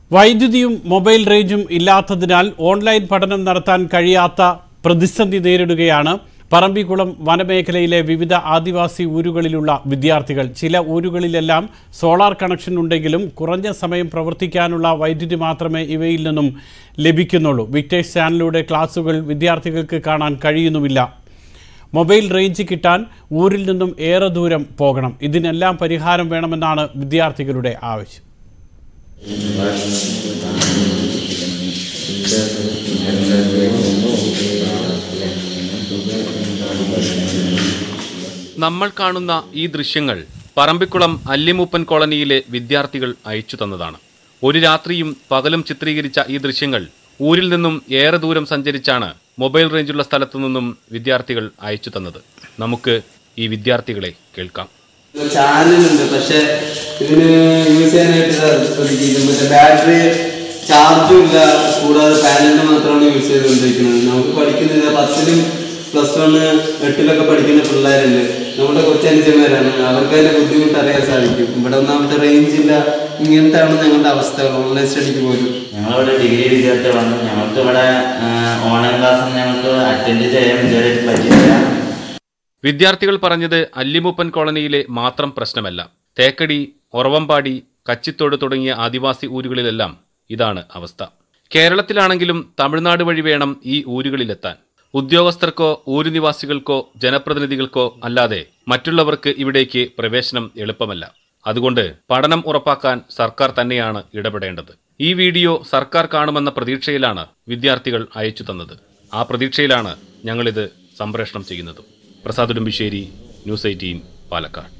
വൈദ്യുതിയും മൊബൈൽ റേഞ്ചും ഇല്ലാത്തതിനാൽ ഓൺലൈൻ പഠനം നടത്താൻ കഴിയാത്ത പ്രതിസന്ധി നേരിടുകയാണ് പറമ്പിക്കുളം വനമേഖലയിലെ വിവിധ ആദിവാസി ഊരുകളിലുള്ള വിദ്യാർത്ഥികൾ ചില ഊരുകളിലെല്ലാം സോളാർ കണക്ഷൻ ഉണ്ടെങ്കിലും കുറഞ്ഞ സമയം പ്രവർത്തിക്കാനുള്ള വൈദ്യുതി മാത്രമേ ഇവയിൽ നിന്നും ലഭിക്കുന്നുള്ളൂ വിക്ടേഴ്സ് ചാനലിലൂടെ ക്ലാസുകൾ വിദ്യാർത്ഥികൾക്ക് കാണാൻ കഴിയുന്നുമില്ല മൊബൈൽ റേഞ്ച് കിട്ടാൻ ഊരിൽ നിന്നും ഏറെ ദൂരം പോകണം ഇതിനെല്ലാം പരിഹാരം വേണമെന്നാണ് വിദ്യാർത്ഥികളുടെ ആവശ്യം നമ്മൾ കാണുന്ന ഈ ദൃശ്യങ്ങൾ പറമ്പിക്കുളം അല്ലിമൂപ്പൻ കോളനിയിലെ വിദ്യാർത്ഥികൾ അയച്ചു തന്നതാണ് ഒരു രാത്രിയും പകലും ചിത്രീകരിച്ച ഈ ദൃശ്യങ്ങൾ ഊരിൽ നിന്നും ഏറെ ദൂരം സഞ്ചരിച്ചാണ് മൊബൈൽ റേഞ്ചുള്ള സ്ഥലത്തു നിന്നും വിദ്യാർത്ഥികൾ അയച്ചു തന്നത് നമുക്ക് ഈ വിദ്യാർത്ഥികളെ കേൾക്കാം ചാനലുണ്ട് പക്ഷെ ഇതിന് യൂസ് ചെയ്യാനായിട്ട് ശ്രദ്ധിക്കുന്നത് മറ്റേ ബാറ്ററി ചാർജും ഇല്ല കൂടാതെ പാനലിന് മാത്രമാണ് യൂസ് ചെയ്തുകൊണ്ടിരിക്കുന്നത് നമുക്ക് പഠിക്കുന്നത് പത്തിലും പ്ലസ് വണ് എട്ടിലൊക്കെ പഠിക്കുന്ന പിള്ളേരുണ്ട് നമ്മുടെ കൊച്ചനുജന്മാരാണ് അവർക്ക് അതിന്റെ ബുദ്ധിമുട്ട് അറിയാൻ സാധിക്കും ഇവിടെ ഒന്നാമത്തെ റേഞ്ച് ഇല്ല ഇങ്ങനത്താണ് ഞങ്ങളുടെ അവസ്ഥകൾ ഓൺലൈൻ സ്റ്റഡിക്ക് പോലും ഞങ്ങളിവിടെ ഡിഗ്രി വിദ്യാർത്ഥികളാണ് ഞങ്ങൾക്ക് ഇവിടെ ഓൺലൈൻ ക്ലാസ് ഞങ്ങൾക്ക് അറ്റൻഡ് ചെയ്യാൻ ഇതുവരെ പറ്റിയിട്ടില്ല വിദ്യാർത്ഥികൾ പറഞ്ഞത് അല്ലിമൂപ്പൻ കോളനിയിലെ മാത്രം പ്രശ്നമല്ല തേക്കടി ഒറവമ്പാടി കച്ചിത്തോട് തുടങ്ങിയ ആദിവാസി ഊരുകളിലെല്ലാം ഇതാണ് അവസ്ഥ കേരളത്തിലാണെങ്കിലും തമിഴ്നാട് വഴി വേണം ഈ ഊരുകളിലെത്താൻ ഉദ്യോഗസ്ഥർക്കോ ഊരു നിവാസികൾക്കോ ജനപ്രതിനിധികൾക്കോ അല്ലാതെ മറ്റുള്ളവർക്ക് ഇവിടേക്ക് പ്രവേശനം എളുപ്പമല്ല അതുകൊണ്ട് പഠനം ഉറപ്പാക്കാൻ സർക്കാർ തന്നെയാണ് ഇടപെടേണ്ടത് ഈ വീഡിയോ സർക്കാർ കാണുമെന്ന പ്രതീക്ഷയിലാണ് വിദ്യാർത്ഥികൾ അയച്ചു തന്നത് ആ പ്രതീക്ഷയിലാണ് ഞങ്ങളിത് സംപ്രേഷണം ചെയ്യുന്നത് പ്രസാദ് ഉടുമ്പിശ്ശേരി ന്യൂസ് എയ്റ്റീൻ പാലക്കാട്